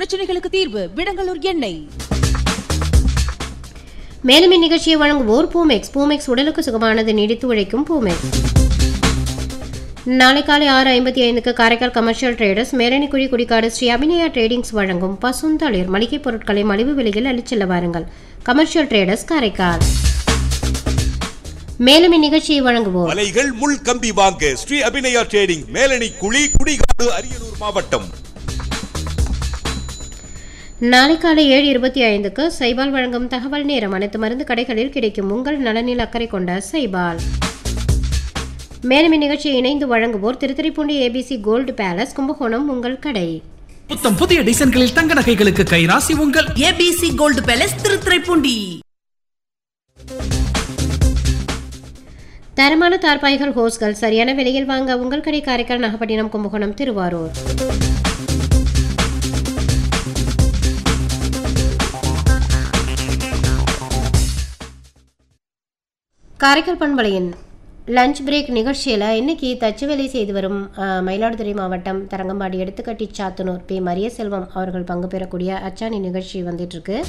பிரச்சனைகளுக்கு தீர்வு விடங்கலூர் எண்ணெய் மேலும் இந்நிகழ்ச்சியை வழங்குவோர் பூமெக்ஸ் பூமெக்ஸ் உடலுக்கு சுகமானது நீடித்து உழைக்கும் பூமெக்ஸ் நாளை காலை ஆறு ஐம்பத்தி ஐந்துக்கு Karaikal commercial traders Melanikuzhi Kudikkadu Sri Abinaya tradings வழங்கும் பசுந்தளிர் மளிகை பொருட்களை மலிவு விலையில் அளிச்செல்ல வாருங்கள் கமர்ஷியல் ட்ரேடர்ஸ் காரைக்கால் மேலும் இந்நிகழ்ச்சியை வழங்குவோர் வலைகள் முள் கம்பி வாங்க ஸ்ரீ அபிநயா ட்ரேடிங் மேலணி குழி குடிகாடு அரியலூர் மாவட்டம் நாளை காலை ஏழு இருபத்தி ஐந்துக்கு சைபால் வழங்கும் தகவல் நேரம் அனைத்து மருந்து கடைகளில் கிடைக்கும் உங்கள் நலனில் அக்கறை கொண்ட சைபால் மேலும் இந்நிகழ்ச்சியை இணைந்து வழங்குவோர் Thiruthuraipoondi A B C gold palace Kumbakonam உங்கள் கடை புத்தம் புதிய டிசைன்களில் தங்க நகைகளுக்கு கைராசி உங்கள் ஏபிசி கோல்டு பேலஸ் திருத்துறைப்பூண்டி தரமான தார்பாய்கள் ஹோஸ்கள் சரியான விலையில் வாங்க உங்கள் கடை காரைக்கால் நாகப்பட்டினம் கும்பகோணம் திருவாரூர் காரைக்கால் பண்பலையின் லஞ்ச் பிரேக் நிகழ்ச்சியில் இன்னைக்கு தச்சு வேலை செய்து வரும் அஹ், மயிலாடுதுறை மாவட்டம் தரங்கம்பாடி எடுத்துக்கட்டி சாத்தனூர் பி மரிய செல்வம் அவர்கள் பங்கு பெறக்கூடிய அச்சாணி நிகழ்ச்சி வந்துட்டு இருக்கு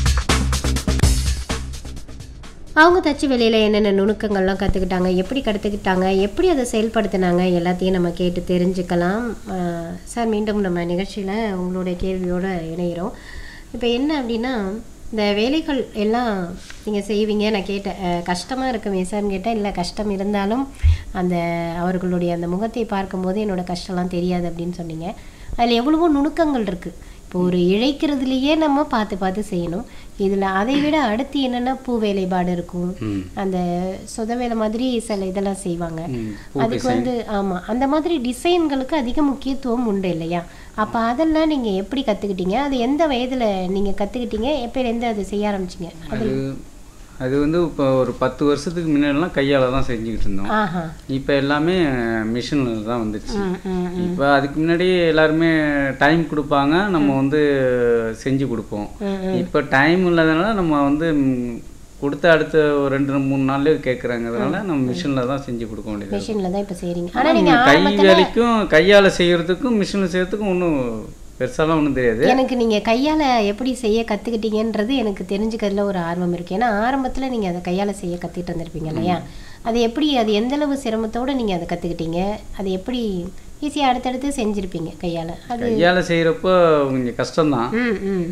அவங்க தச்சு வேலையில் என்னென்ன நுணுக்கங்கள்லாம் கற்றுக்கிட்டாங்க எப்படி கற்றுக்கிட்டாங்க எப்படி அதை செயல்படுத்தினாங்க எல்லாத்தையும் நம்ம கேட்டு தெரிஞ்சுக்கலாம் அஹ், சார் மீண்டும் நம்ம நிகழ்ச்சியில் உங்களுடைய கேள்வியோடு இணைகிறோம் இப்போ என்ன அப்படின்னா இந்த வேலைகள் எல்லாம் நீங்கள் செய்வீங்க நான் கேட்டேன் அஹ், கஷ்டமாக இருக்குமே சார்னு கேட்டேன் இல்லை கஷ்டம் இருந்தாலும் அந்த அவர்களுடைய அந்த முகத்தை பார்க்கும்போது என்னோட கஷ்டம்லாம் தெரியாது அப்படின்னு சொன்னீங்க அதில் எவ்வளவோ நுணுக்கங்கள் இருக்குது இப்போ ஒரு இழைக்கிறதுலையே நம்ம பார்த்து பார்த்து செய்யணும் இதில் அதை விட அடுத்து என்னென்னா பூ வேலைப்பாடு இருக்கும் அந்த சொத வேலை மாதிரி சில இதெல்லாம் செய்வாங்க அதுக்கு வந்து ஆமாம் அந்த மாதிரி டிசைன்களுக்கு அதிக முக்கியத்துவம் உண்டு இல்லையா அப்போ அதெல்லாம் நீங்கள் எப்படி கற்றுக்கிட்டீங்க அது எந்த வயதில் நீங்கள் கற்றுக்கிட்டீங்க எப்போலேருந்து அதை செய்ய ஆரம்பிச்சிங்க அது அது வந்து இப்போ ஒரு பத்து வருஷத்துக்கு முன்னாடிலாம் கையால் தான் செஞ்சுக்கிட்டு இருந்தோம் ஆஹா இப்போ எல்லாமே மிஷினில் தான் வந்துருச்சு ம், ம், இப்போ அதுக்கு முன்னாடி எல்லாருமே டைம் கொடுப்பாங்க நம்ம வந்து செஞ்சு கொடுப்போம் இப்போ டைம் இல்லாதனால நம்ம வந்து ம், கொடுத்த அடுத்த ஒரு ரெண்டு மூணு நாள்லயே கேட்குறாங்கிறதுனால நம்ம மிஷினில் தான் செஞ்சு கொடுக்க வேண்டியது மிஷினில் தான் இப்போ செய்கிறீங்க ஆனால் நீங்கள் கை ஆரம்பத்தில் வேலைக்கும் கையால் செய்யறதுக்கும் மிஷினில் செய்யறதுக்கும் ஒன்றும் பெருசாலாம் ஒன்றும் தெரியாது எனக்கு நீங்கள் கையால் எப்படி செய்ய கற்றுக்கிட்டீங்கன்றது எனக்கு தெரிஞ்சுக்கிறதுல ஒரு ஆர்வம் இருக்குது ஏன்னா ஆரம்பத்தில் நீங்கள் அதை கையால் செய்ய கற்றுக்கிட்டு வந்திருப்பீங்க இல்லையா அது எப்படி அது எந்த அளவு சிரமத்தோடு நீங்கள் அதை கற்றுக்கிட்டீங்க அது எப்படி ஈஸியாக அடுத்தடுத்து செஞ்சுருப்பீங்க கையால் அது கையால் செய்கிறப்போ கொஞ்சம் கஷ்டம்தான் ம் ம்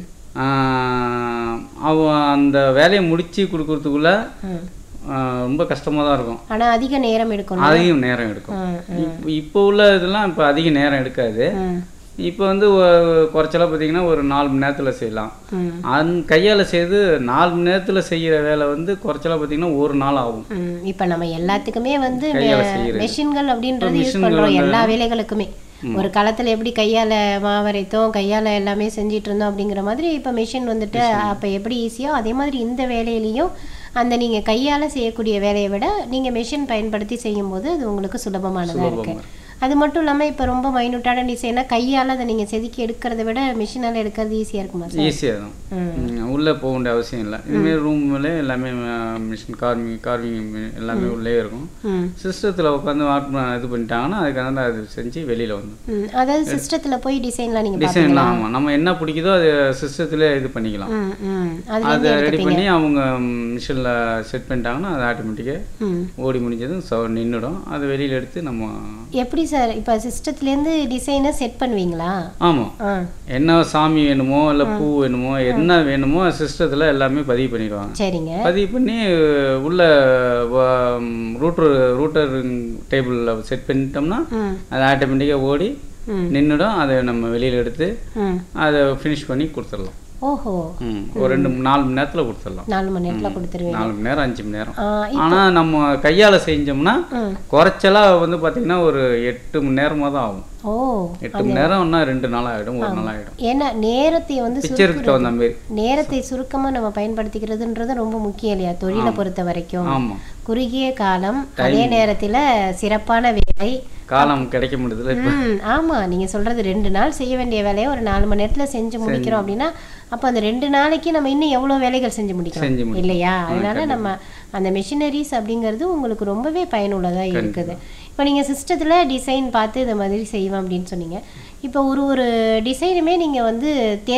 ஆஹ் அவன் அந்த வேலையை முடிச்சு கொடுக்கறதுக்குள்ள ஆஹ் ரொம்ப கஷ்டமாக தான் இருக்கும் ஆனால் அதிக நேரம் எடுக்கணும் அதிகம் நேரம் எடுக்கும் இப்போ இப்போ உள்ள இதெல்லாம் இப்போ அதிக நேரம் எடுக்காது ம் இப்போ வந்து ஒ- குறைச்சலா பார்த்தீங்கன்னா ஒரு நாலு மணி நேரத்தில் செய்யலாம் ம் அந் கையால் செய்து நாலு மணி நேரத்தில் செய்கிற வேலை வந்து குறைச்சலா பார்த்தீங்கன்னா ஒரு நாள் ஆகும் ம் இப்போ நம்ம எல்லாத்துக்குமே வந்து கையால செய்யறது. மெஷின்கள் அப்படின்றது யூஸ் machine பண்ணுறோம் வந்து- எல்லா வேலைகளுக்குமே ஒரு காலத்தில் எப்படி கையால் மாவரைத்தோம் கையால் எல்லாமே செஞ்சிட்டு இருந்தோம் அப்படிங்கிற மாதிரி இப்போ மிஷின் வந்துட்டு அப்போ எப்படி ஈஸியோ அதே மாதிரி இந்த வேலையிலையும் அந்த நீங்கள் கையால் செய்யக்கூடிய வேலையை விட நீங்கள் மிஷின் பயன்படுத்தி செய்யும்போது அது உங்களுக்கு சுலபமானதாக இருக்குது அது மட்டும் இல்லாமல் இப்போ ரொம்ப மைனூட்டான டிசைனாக கையால் அதை நீங்கள் செதுக்கி எடுக்கிறத விட மிஷினால் எடுக்கிறது ஈஸியாக இருக்குமா சார் ஈஸியாக தான் ம், உள்ளே போக வேண்டிய அவசியம் இல்லை இதுமாரி ரூம்ல எல்லாமே மிஷின் கார்விங் கார்விங் எல்லாமே உள்ளே இருக்கும் ம் சிஸ்டத்தில் உட்காந்து வாட் இது பண்ணிட்டாங்கன்னா அதுக்காக அது செஞ்சு வெளியில் வந்து ம் அதாவது சிஸ்டத்தில் போய் டிசைன்லாம் நீங்கள் டிசைன்லாம் ஆமாம் நம்ம என்ன பிடிக்குதோ அது சிஸ்டத்தில் இது பண்ணிக்கலாம் ம் ம் அது அதை ரெடி பண்ணி அவங்க மிஷினில் செட் பண்ணிட்டாங்கன்னா அது ஆட்டோமேட்டிக்காக ம் ஓடி முடிஞ்சதும் ச நின்றுடும் அதை வெளியில் எடுத்து நம்ம எப்படி சார் இப்போ சிஸ்டத்துலேருந்து டிசைனை செட் பண்ணுவீங்களா ஆமாம் ஆ என்ன சாமி வேணுமோ இல்லை பூ வேணுமோ என்ன வேணுமோ சிஸ்டத்தில் எல்லாமே பதிவு பண்ணிடுவாங்க சரிங்க பதிவு பண்ணி உள்ள ரூட்டர் ரூட்டர் டேபிளில் செட் பண்ணிட்டோம்னா ம் அது ஆட்டோமேட்டிக்காக ஓடி ம். நின்றுடும் அதை நம்ம வெளியில் எடுத்து ம் அதை ஃபினிஷ் பண்ணி கொடுத்துடலாம் ஓஹோ ம் ஒரு ரெண்டு மூணு- நாலு மணி நேரத்தில் கொடுத்துடலாம் நாலு மணி நேரத்தில் கொடுத்துருவீங்க நாலு மணி நேரம் அஞ்சு மணி நேரம் ஆ, ஆனால் நம்ம கையால் செஞ்சோம்னா ம். குறைச்சலா வந்து பார்த்தீங்கன்னா ஒரு எட்டு மணி நேரமாக தான் ஆகும் ஓ எட்டு மணி நேரம்னா ரெண்டு நாள் ஆகிடும் ஒரு நாள் ஆகிடும் ஏன்னா நேரத்தை வந்து பிக்சருக்கு தகுந்த மாதிரி நேரத்தை சுருக்கமாக நம்ம பயன்படுத்திக்கிறதுன்றது ரொம்ப முக்கியம் இல்லையா தொழிலை பொறுத்த வரைக்கும் ஆமாம் குறுகிய காலம் அதே நேரத்தில் சிறப்பான வேலை காலம் கிடைக்க முடியுதுல இப்போ ம் ஆமா நீங்க சொல்றது ரெண்டு நாள் செய்ய வேண்டிய வேலையை ஒரு நாலு மணி நேரத்துல செஞ்சு முடிக்கிறோம் அப்படின்னா அப்போ அந்த ரெண்டு நாளைக்கு நம்ம இன்னும் எவ்வளவு வேலைகள் செஞ்சு செஞ்சு முடிக்கிறோம் முடிக்கணும். இல்லையா அதனால நம்ம அந்த மிஷினரிஸ் அப்படிங்கிறது உங்களுக்கு ரொம்பவே பயனுள்ளதா இருக்குது இப்போ நீங்க சிஸ்டத்துல டிசைன் பார்த்து இந்த மாதிரி செய்வேன் அப்படின்னு சொன்னீங்க இப்போ ஒரு ஒரு டிசைனுமே நீங்க வந்து தேர்வு